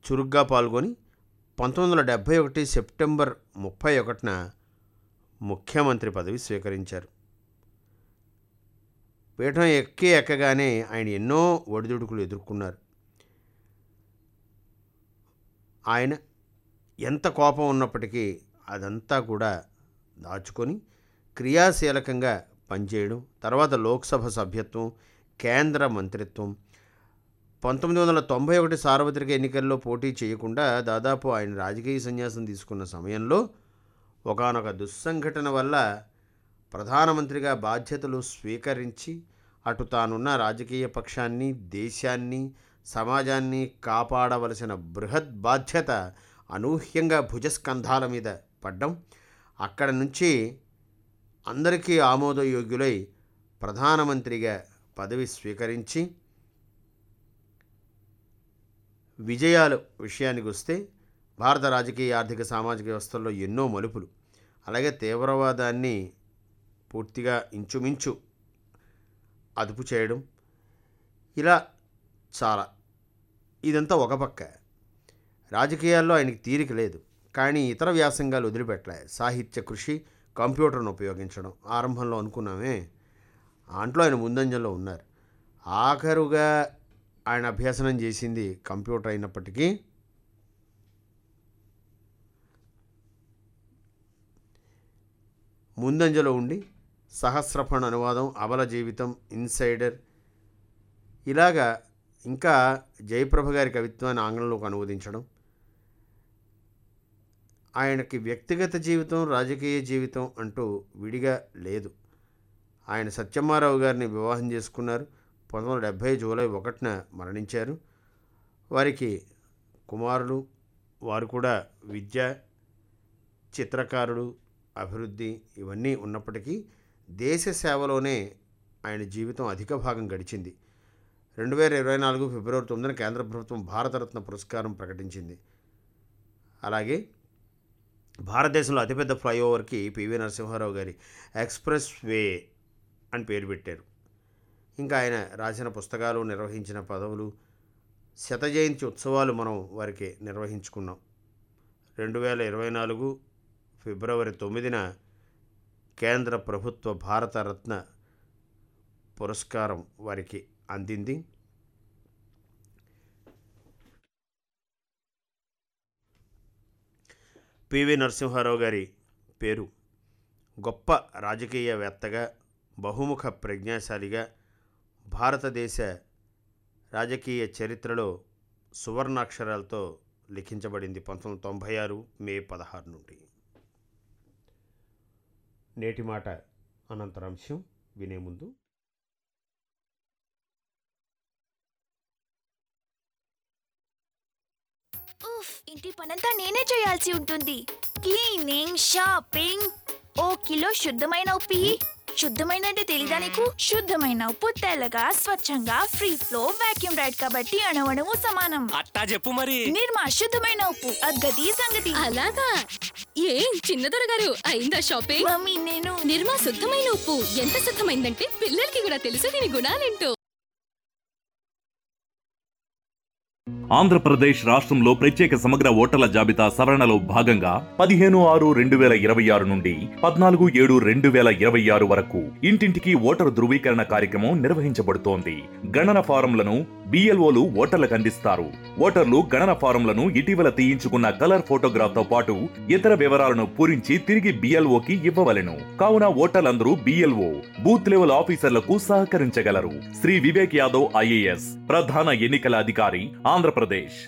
చురుగ్గా పాల్గొని పంతొమ్మిది వందల డెబ్భై ఒకటి సెప్టెంబర్ ముప్పై ఒకటిన ముఖ్యమంత్రి పదవి స్వీకరించారు పీఠం ఎక్కి ఎక్కగానే ఆయన ఎన్నో ఒడిదుడుకులు ఎదుర్కొన్నారు ఆయన ఎంత కోపం ఉన్నప్పటికీ అదంతా కూడా దాచుకొని క్రియాశీలకంగా పనిచేయడం తర్వాత లోక్సభ సభ్యత్వం కేంద్ర మంత్రిత్వం పంతొమ్మిది వందల తొంభై ఒకటి సార్వత్రిక ఎన్నికల్లో పోటీ చేయకుండా దాదాపు ఆయన రాజకీయ సన్యాసం తీసుకున్న సమయంలో ఒకానొక దుస్సంఘటన వల్ల ప్రధానమంత్రిగా బాధ్యతలు స్వీకరించి అటు తానున్న రాజకీయ పక్షాన్ని దేశాన్ని సమాజాన్ని కాపాడవలసిన బృహత్ బాధ్యత అనూహ్యంగా భుజస్కంధాల మీద పడ్డం అక్కడ నుంచి అందరికీ ఆమోదయోగ్యులై ప్రధానమంత్రిగా పదవి స్వీకరించి విజయాలు విషయానికి వస్తే భారత రాజకీయ ఆర్థిక సామాజిక వ్యవస్థల్లో ఎన్నో మలుపులు అలాగే తీవ్రవాదాన్ని పూర్తిగా ఇంచుమించు అదుపు చేయడం ఇలా చాలా ఇదంతా ఒక పక్క రాజకీయాల్లో ఆయనకి తీరిక లేదు కానీ ఇతర వ్యాసంగాలు వదిలిపెట్టలే సాహిత్య కృషి కంప్యూటర్ను ఉపయోగించడం ఆరంభంలో అనుకున్నామే దాంట్లో ఆయన ముందంజలో ఉన్నారు ఆఖరుగా ఆయన అభ్యసనం చేసింది కంప్యూటర్ అయినప్పటికీ ముందంజలో ఉండి సహస్రఫణ అనువాదం అబల జీవితం ఇన్సైడర్ ఇలాగా ఇంకా జయప్రభ గారి కవిత్వాన్ని ఆంగ్లంలోకి అనువదించడం ఆయనకి వ్యక్తిగత జీవితం రాజకీయ జీవితం అంటూ విడిగా లేదు ఆయన సత్యమ్మారావు గారిని వివాహం చేసుకున్నారు పంతొమ్మిది వందల డెబ్భై జూలై ఒకటిన మరణించారు వారికి కుమారులు వారు కూడా విద్య చిత్రకారుడు అభివృద్ధి ఇవన్నీ ఉన్నప్పటికీ దేశ సేవలోనే ఆయన జీవితం అధిక భాగం గడిచింది రెండు వేల ఇరవై నాలుగు ఫిబ్రవరి తొమ్మిదిన కేంద్ర ప్రభుత్వం భారతరత్న పురస్కారం ప్రకటించింది అలాగే భారతదేశంలో అతిపెద్ద ఫ్లైఓవర్కి పివి నరసింహారావు గారి ఎక్స్ప్రెస్ వే అని పేరు పెట్టారు ఇంకా ఆయన రాసిన పుస్తకాలు నిర్వహించిన పదవులు శత జయంతి ఉత్సవాలు మనం వారికి నిర్వహించుకున్నాం రెండు వేల ఇరవై నాలుగు ఫిబ్రవరి తొమ్మిదిన కేంద్ర ప్రభుత్వ భారతరత్న పురస్కారం వారికి అందింది పివి నరసింహారావు గారి పేరు గొప్ప రాజకీయవేత్తగా బహుముఖ ప్రజ్ఞాశాలిగా భారతదేశ రాజకీయ చరిత్రలో సువర్ణాక్షరాలతో లిఖించబడింది పంతొమ్మిది వందల తొంభై ఆరు మే పదహారు నుండి నేటి మాట అనంతరాంశం వినే ముందు ఉఫ్ ఇంటి పనంతా నేనే చేయాల్సి ఉంటుంది క్లీనింగ్ షాపింగ్ ఓ కిలో శుద్ధమైన ఉప్పి శుద్ధమైన అంటే తెలీదా నీకు శుద్ధమైన ఉప్పు తెల్లగా స్వచ్ఛంగా ఫ్రీ ఫ్లో వాక్యూమ్ రైడ్ కాబట్టి అణవణము సమానం అట్టా చెప్పు మరి నిర్మా శుద్ధమైన ఉప్పు అద్గతి సంగతి అలాగా ఏం చిన్నదొర గారు అయిందా షాపింగ్ మమ్మీ నేను నిర్మా శుద్ధమైన ఉప్పు ఎంత శుద్ధమైందంటే పిల్లలకి కూడా తెలుసు దీని గుణాలేంటో ఆంధ్రప్రదేశ్ రాష్ట్రంలో ప్రత్యేక సమగ్ర ఓటర్ల జాబితా సవరణలో భాగంగా పదిహేను ఆరు రెండు వేల ఇరవై ఆరు నుండి పద్నాలుగు ఏడు రెండు వేల ఇరవై ఆరు వరకు ఇంటింటికి ఓటరు ధృవీకరణ కార్యక్రమం నిర్వహించబడుతోంది గణన ఫారంలను బిఎల్ఓలు ఓటర్లకు అందిస్తారు ఓటర్లు గణన ఫారంలను ఇటీవల తీయించుకున్న కలర్ ఫోటోగ్రాఫ్ తో పాటు ఇతర వివరాలను పూరించి తిరిగి బిఎల్ఓకి ఇవ్వవలెను కావున ఓటర్లందరూ బిఎల్ఓ బూత్ లెవెల్ ఆఫీసర్లకు సహకరించగలరు శ్రీ వివేక్ యాదవ్ ఐఏఎస్ ప్రధాన ఎన్నికల అధికారి ఆంధ్రప్రదేశ్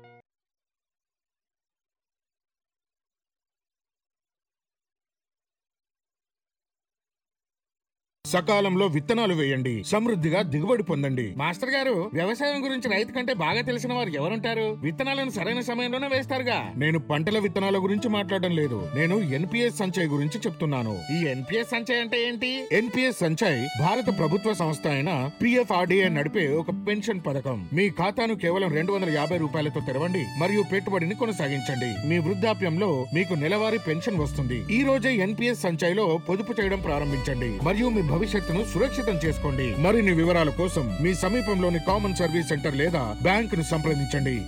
సకాలంలో విత్తనాలు వేయండి సమృద్ధిగా దిగుబడి పొందండి మాస్టర్ గారు వ్యవసాయం గురించి రైతు కంటే బాగా తెలిసిన వారు ఎవరుంటారు విత్తనాలను సరైన సమయంలోనే వేస్తారుగా నేను పంటల విత్తనాల గురించి మాట్లాడడం లేదు నేను ఎన్పిఎస్ సంచయ్ గురించి చెప్తున్నాను ఈ ఎన్పిఎస్ సంచయ్ అంటే ఏంటి ఎన్పిఎస్ సంచయ్ భారత ప్రభుత్వ సంస్థ అయిన పిఎఫ్ఆర్డిఏ నడిపే ఒక పెన్షన్ పథకం మీ ఖాతాను కేవలం రెండు వందల యాభై రూపాయలతో తెరవండి మరియు పెట్టుబడిని కొనసాగించండి మీ వృద్ధాప్యంలో మీకు నెలవారీ పెన్షన్ వస్తుంది ఈ రోజే ఎన్పిఎస్ సంచయ్లో పొదుపు చేయడం ప్రారంభించండి మరియు మీ భవిష్యత్తును సురక్షితం చేసుకోండి మరిన్ని వివరాల కోసం మీ సమీపంలోని కామన్ సర్వీస్ సెంటర్ లేదా బ్యాంకును సంప్రదించండి